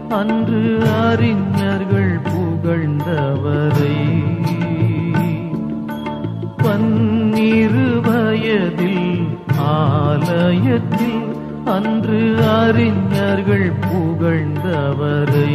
அன்று அறிஞர்கள் புகழ்ந்தவரை பன்னிரு வயதில் ஆலயத்தில் அன்று அறிஞர்கள் புகழ்ந்தவரை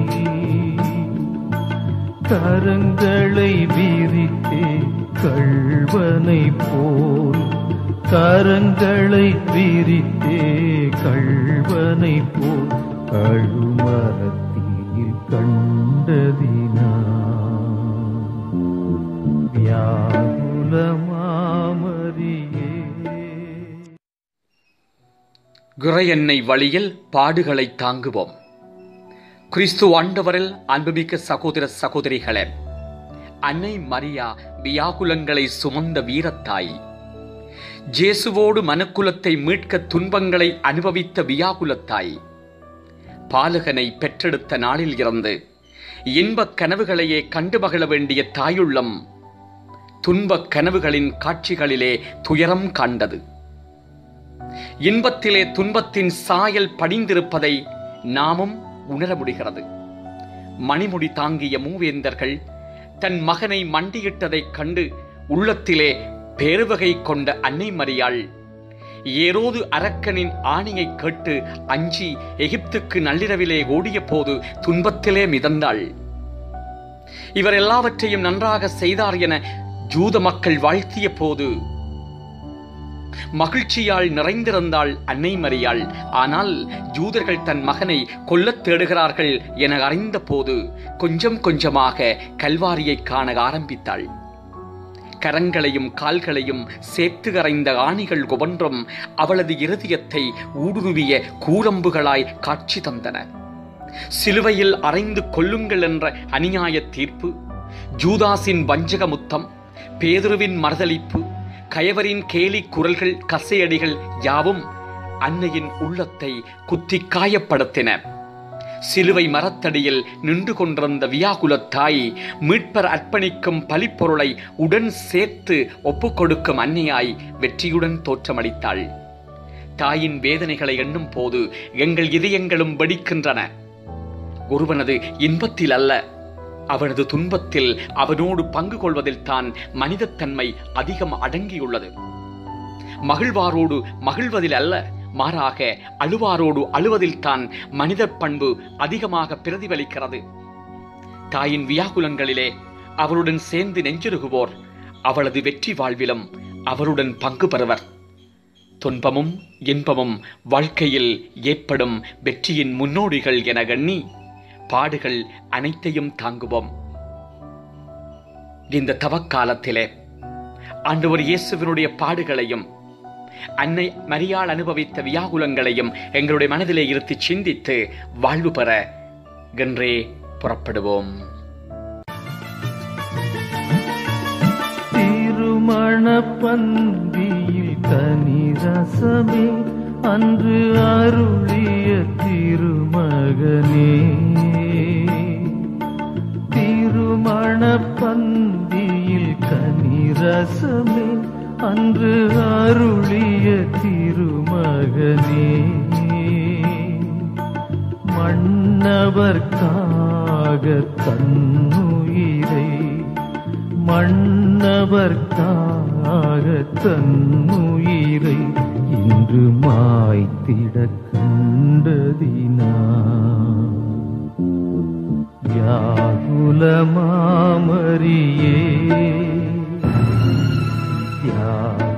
கரங்களை விரித்தே கள்வனை போல் கரங்களை விரித்தே கள்வனை போல் கழுமரத்தில் கண்டதினா வியாகுல மாமரியே குறையெண்ணை வழியில் பாடுகளை தாங்குவோம் கிறிஸ்து ஆண்டவரில் அன்புமிக்க சகோதர சகோதரிகளே அன்னை மரியா வியாகுலங்களை சுமந்த வீரத்தாய் ஜேசுவோடு மனுக்குலத்தை மீட்க துன்பங்களை அனுபவித்த வியாகுலத்தாய் பாலகனை பெற்றெடுத்த நாளில் இருந்து இன்பக் கனவுகளையே கண்டு மகிழ வேண்டிய தாயுள்ளம் துன்பக் கனவுகளின் காட்சிகளிலே துயரம் காண்டது இன்பத்திலே துன்பத்தின் சாயல் படிந்திருப்பதை நாமும் உணர முடிகிறது மணிமுடி தாங்கிய மூவேந்தர்கள் தன் மகனை மண்டியிட்டதைக் கண்டு உள்ளத்திலே பேருவகை கொண்ட அன்னை மரியாள் ஏரோது அரக்கனின் ஆணையை கேட்டு அஞ்சி எகிப்துக்கு நள்ளிரவிலே ஓடிய போது துன்பத்திலே மிதந்தாள் இவர் எல்லாவற்றையும் நன்றாக செய்தார் என ஜூத மக்கள் வாழ்த்திய போது மகிழ்ச்சியால் நிறைந்திருந்தாள் அன்னை மரியாள் ஆனால் ஜூதர்கள் தன் மகனை கொல்லத் தேடுகிறார்கள் என அறிந்த போது கொஞ்சம் கொஞ்சமாக கல்வாரியை காண ஆரம்பித்தாள் கரங்களையும் கால்களையும் சேர்த்து கரைந்த ஆணிகள் ஒவ்வொன்றும் அவளது இருதயத்தை ஊடுருவிய கூரம்புகளாய் காட்சி தந்தன சிலுவையில் அறைந்து கொல்லுங்கள் என்ற அநியாய தீர்ப்பு ஜூதாஸின் வஞ்சக முத்தம் பேதுருவின் மறுதளிப்பு கயவரின் கேலி குரல்கள் கசையடிகள் யாவும் அன்னையின் உள்ளத்தை குத்தி காயப்படுத்தின சிலுவை மரத்தடியில் நின்று கொண்டிருந்த வியாகுலத் தாய் மீட்பர் அர்ப்பணிக்கும் பலிப்பொருளை உடன் சேர்த்து ஒப்புக்கொடுக்கும் அன்னையாய் வெற்றியுடன் தோற்றமளித்தாள் தாயின் வேதனைகளை எண்ணும் போது எங்கள் இதயங்களும் வெடிக்கின்றன ஒருவனது இன்பத்தில் அல்ல அவனது துன்பத்தில் அவனோடு பங்கு கொள்வதில் தான் மனிதத்தன்மை அதிகம் அடங்கியுள்ளது மகிழ்வாரோடு மகிழ்வதில் அல்ல மாறாக அழுவாரோடு அழுவதில் தான் மனித பண்பு அதிகமாக பிரதிபலிக்கிறது தாயின் வியாகுலங்களிலே அவருடன் சேர்ந்து நெஞ்சுருகுவோர் அவளது வெற்றி வாழ்விலும் அவருடன் பங்கு பெறுவர் துன்பமும் இன்பமும் வாழ்க்கையில் ஏற்படும் வெற்றியின் முன்னோடிகள் என எண்ணி பாடுகள் அனைத்தையும் தாங்குவோம் இந்த தவக்காலத்திலே ஆண்டவர் இயேசுவினுடைய பாடுகளையும் அன்னை மரியாள் அனுபவித்த வியாகுலங்களையும் எங்களுடைய மனதிலே இருத்தி சிந்தித்து வாழ்வு பெற என்றே புறப்படுவோம் திருமண பந்தியில் தனி ரசமே அன்று அருளிய திருமகனே திருமண பந்தியில் கனி ரசமே அன்று அருளிய திருமகனே மன்னவர்க்காக தன்னுயிரை மன்னவர்க்காக தன்னுயிரை இன்று மாய்த்திட கண்டதினா வியாகுல மாமரியே யா